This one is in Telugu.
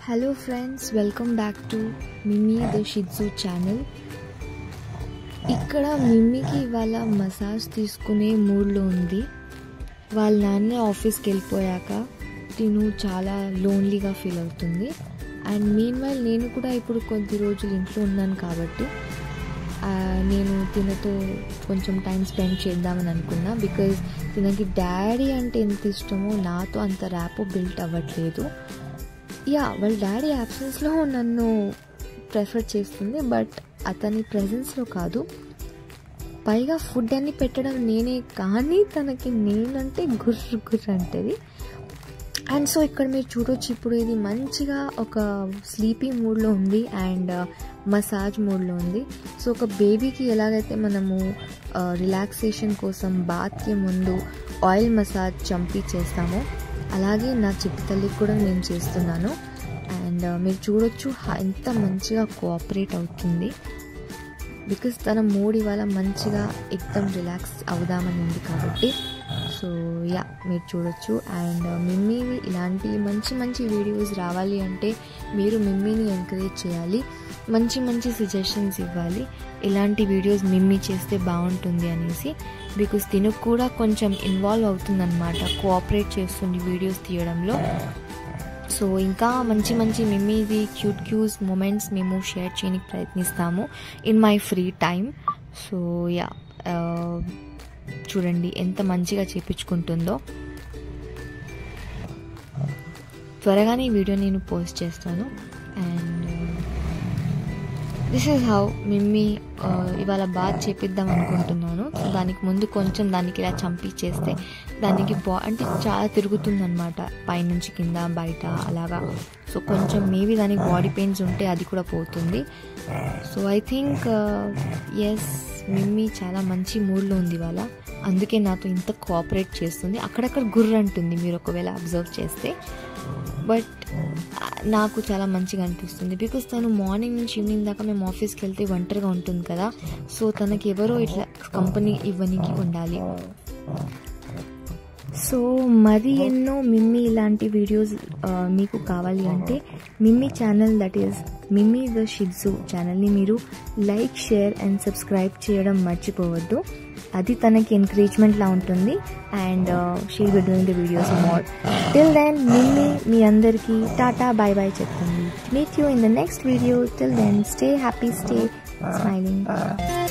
hello friends welcome back to Mimmy the Shih Tzu channel ఇక్కడ మిమ్మీకి ఇవాళ మసాజ్ తీసుకునే మూడ్లో ఉంది వాళ్ళ నాన్న ఆఫీస్కి వెళ్ళిపోయాక తిను చాలా లోన్లీగా ఫీల్ అవుతుంది అండ్ మీన్ వైల్ నేను కూడా ఇప్పుడు కొద్ది రోజులు ఇంట్లో ఉన్నాను కాబట్టి ఆ, నేను తినతో కొంచెం టైం స్పెండ్ చేద్దామని అనుకున్నా బికాజ్ తినకి డాడీ అంటే ఎంత ఇష్టమో నాతో అంత ర్యాపో బిల్ట్ అవ్వట్లేదు యా వాళ్ళ డాడీ యాబ్సెన్స్లో నన్ను ప్రిఫర్ చేస్తుంది బట్ అతని ప్రెజెన్స్లో కాదు పైగా ఫుడ్ అన్ని పెట్టడం నేనే కానీ తనకి నేనంటే గుర్రు గుర్రు అంటది అండ్ సో ఇక్కడ మీరు చూడొచ్చు ఇప్పుడు ఇది మంచిగా ఒక స్లీపీ మూడ్లో ఉంది అండ్ మసాజ్ మూడ్లో ఉంది సో ఒక బేబీకి ఎలాగైతే మనము రిలాక్సేషన్ కోసం బాత్కి ముందు ఆయిల్ మసాజ్ చంపి చేస్తామో అలాగే నా చిట్టి తల్లికి కూడా నేను చేస్తున్నాను అండ్ మీరు చూడొచ్చు హ- ఎంత మంచిగా కోఆపరేట్ అవుతుంది బికాస్ తన మూడ్ ఇవాళ మంచిగా ఎక్దమ్ రిలాక్స్ అవుదామని ఉంది కాబట్టి సో యా మీరు చూడొచ్చు అండ్ మిమ్మీవి ఇలాంటి మంచి మంచి వీడియోస్ రావాలి అంటే మీరు మిమ్మీని ఎంకరేజ్ చేయాలి మంచి మంచి సజెషన్స్ ఇవ్వాలి ఇలాంటి వీడియోస్ మిమ్మీ చేస్తే బాగుంటుంది అనేసి బికాస్ తినకు కూడా కొంచెం ఇన్వాల్వ్ అవుతుందన్నమాట కోఆపరేట్ చేస్తుంది వీడియోస్ తీయడంలో సో ఇంకా మంచి మంచి మిమ్మీవి క్యూట్ క్యూస్ మూమెంట్స్ మేము షేర్ చేయడానికి ప్రయత్నిస్తాము in my free time so yeah చూడండి ఎంత మంచిగా చేపించుకుంటుందో త్వరగానే ఈ వీడియో నేను పోస్ట్ చేస్తాను and this is how Mimmy ఆ, ఇవాళ బాగా చేపిద్దాం అనుకుంటున్నాను సో దానికి ముందు కొంచెం దానికి ఇలా చంపి చేస్తే దానికి బా అంటే చాలా తిరుగుతుందన్నమాట పైనుంచి కింద బయట అలాగా సో కొంచెం మేబీ దానికి బాడీ పెయిన్స్ ఉంటే అది కూడా పోతుంది so I think is Mimmy చాలా మంచి మూడ్లో ఉంది ఇవాళ అందుకే నాతో ఇంత కోఆపరేట్ చేస్తుంది అక్కడక్కడ గుర్ర అంటుంది మీరు ఒకవేళ అబ్జర్వ్ చేస్తే బట్ నాకు చాలా మంచిగా అనిపిస్తుంది బికాస్ తను మార్నింగ్ నుంచి ఈవినింగ్ దాకా మేము ఆఫీస్కి వెళ్తే ఒంటరిగా ఉంటుంది కదా సో తనకి ఎవరో ఇట్లా కంపెనీ ఇవ్వనికి ఉండాలి సో మరి ఎన్నో మిమ్మీ ఇలాంటి వీడియోస్ ఆ, మీకు కావాలి అంటే Mimmy channel that is Mimmy the Shih Tzu ఛానల్ని మీరు లైక్ షేర్ అండ్ సబ్స్క్రైబ్ చేయడం మర్చిపోవద్దు అది తనకి ఎంకరేజ్మెంట్ లా ఉంటుంది and she'll be doing the videos more till then Mimmy మీ అందరికీ టాటా బాయ్ బాయ్ చెప్తుంది meet you in the next video till then stay happy stay smiling